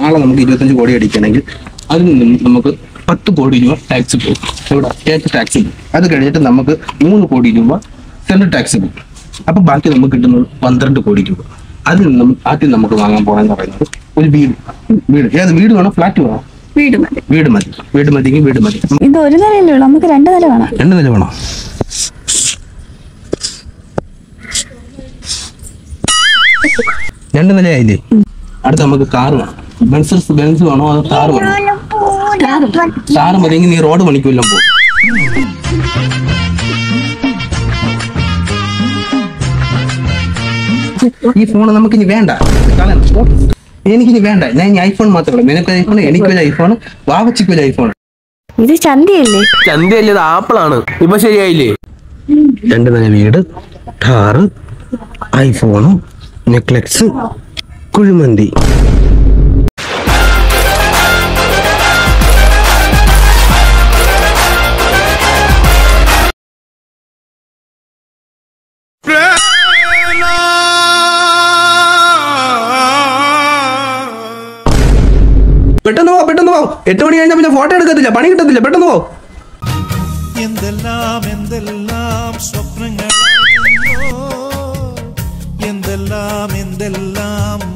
നാളെ നമുക്ക് ഇരുപത്തഞ്ച് കോടി അടിക്കണമെങ്കിൽ അതിൽ നിന്നും നമുക്ക് പത്ത് കോടി രൂപ ടാക്സ് പോകും ഇവിടെ സ്റ്റേറ്റ് ടാക്സ് പോകും അത് കഴിഞ്ഞിട്ട് നമുക്ക് മൂന്ന് കോടി രൂപ സെൻട്രൽ ടാക്സ് പോകും അപ്പൊ ബാക്കി നമുക്ക് കിട്ടുന്നത് പന്ത്രണ്ട് കോടി രൂപ അതിൽ നിന്നും ആദ്യം നമുക്ക് വാങ്ങാൻ പോകണമെന്ന് പറയുന്നത് ഒരു വീട് വീട് ഏത് വീട് വേണോ ഫ്ലാറ്റ് വേണോ വീട് മതി വീട് മതി വീട് മതിയെങ്കിൽ വീട് മതി ഇത് ഒരു നിലയല്ലേ ഉള്ളൂ നമുക്ക് രണ്ട് നില വേണം രണ്ട് നില വേണോ രണ്ട് നിലയായില്ലേ അടുത്ത നമുക്ക് കാർ വേണം ബെൻസ് ബെൻസ് വേണോ അതോ കാർ വേണോ കാർ മതിയെങ്കിൽ നീ റോഡ് പണിക്കുമല്ലോ പോ ഈ ഫോൺ നമുക്ക് ഇനി വേണ്ട കളയണം. പോ. എനിക്കിനി വേണ്ട ഞാൻ ഇനി ഐഫോൺ മാത്രമേ ഉള്ളൂ നിനക്ക് ഐഫോൺ എനിക്കൊരു ഐഫോൺ വാവച്ചിക്കൊരു ഐഫോൺ ഇത് ചന്തയല്ലേ ചന്തയല്ലേ ഇത് ആപ്പിളാണ് ഇപ്പൊ ശരിയായില്ലേ രണ്ട് നില വീട് ടാറ് ഐഫോണ് നെക്ലക്സ് കുഴിമന്തി പെട്ടെന്ന് പോ പെട്ടെന്ന് പോ എട്ട് മണി കഴിഞ്ഞാൽ പിന്നെ ഫോട്ടോ എടുക്കത്തില്ല പണി കിട്ടത്തില്ല പെട്ടെന്ന് പോ എന്തെല്ലാം എന്തെല്ലാം സ്വപ്നങ്ങളായിരുന്നോ എന്തെല്ലാം എന്തെല്ലാം